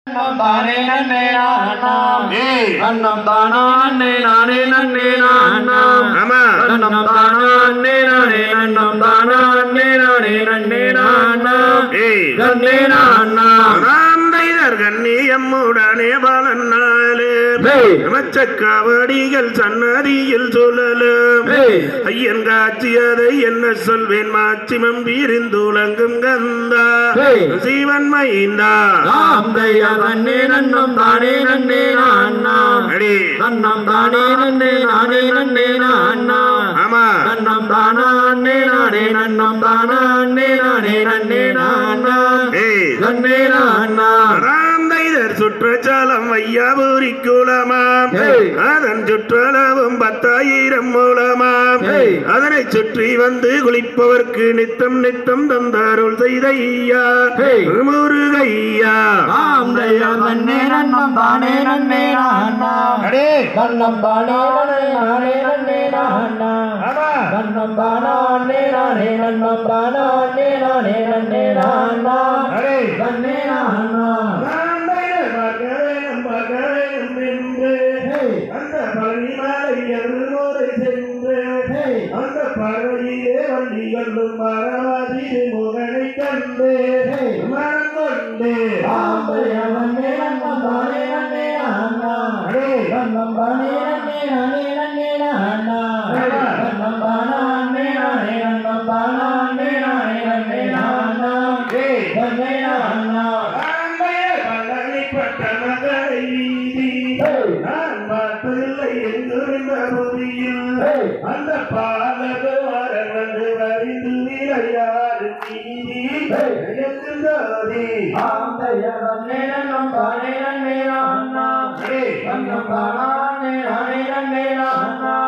தானே நன்னே நானாம் ஏய் அன்னம் தானா அன்னே நானே நன்னே நானாம் ஆமா அன்னம் தானா அன்னே நானே நன்னம் தானா அன்னே நானே நன்னே நானாம் ஏய் நன்னே நானாம் ராந்தைதர் கண்ணியம்முடனே பலனாலே ஏய் நமச்சக்காவடிகள் சன்னதியில் சொல்லலும் ஏய் ஐயன் காட்சியதை என்ன சொல்வேன் மாட்சிமம் வீரிந்துலங்கும் கந்தா ஏய். சிவன் மைந்தா ராம் தையா நன்னே நன்னம் தானே நன்னே நானாம் அடி நன்னம் தானே நன்னே நானே நன்னே நானாம் ஆமா நன்னம் தானா அன்னே நானே நன்னம் தானா அன்னே நானே நன்னே நானா ஏய் நன்னே நானா ராந்தைதர் சுற்றச்சாலம் வையாபுரி குலமாம் ஏய். அதன் சுற்றளவும் பத்தாயிரம் மூலமாம் ஏய். அதனை சுற்றி வந்து குளிப்பவர்க்கு நித்தம் நித்தம் தந்தாருள் செய்த ஐயா ஏய். முருகையா ராம் தையா நன்னே நன்னம் தானே நன்னே நானா அடே நன்னம் தானே நன்னே நானே நன்னே நானா ஆமா நன்னம் தானா அன்னே நானே நன்னம் தானா அன்னே நானே நன்னே நானா அடே நன்னே நானா ராந்தைதர் மகவேனும் மகவேனும் என்று ஏய் அந்த பழனிமலை எருமுறை சென்று ஏய் அந்த பறவையிலே வள்ளி வெல்லும் மரவாதி முகனை கண்டு ஏய் மனம் கொண்டு ராம் தையா நன்னே நன்னம் தானே நன்னே நானா அடே நன்னம் தானே நன்னே நானே நன்னே நானா நன்னம் தானா அன்னே நானே நன்னம் தானா அன்னே நானே நன்னே நானா ஏய் நன்னே நானா ஆண்டைய பழனிப்பட்ட மகளை வீதி ஏய் நான் பார்த்ததில்லை எங்கிருந்த புதியில் ஏய் அந்த பாதகு வரன் வந்து வரிந்து விளையாடு நீதி எனக்கு ஜோதி ராம் தையா நன்னே நன்னம் தானே நன்னே நானா ஏய் நன்னம் தானா அன்னே நானே நன்னே நானா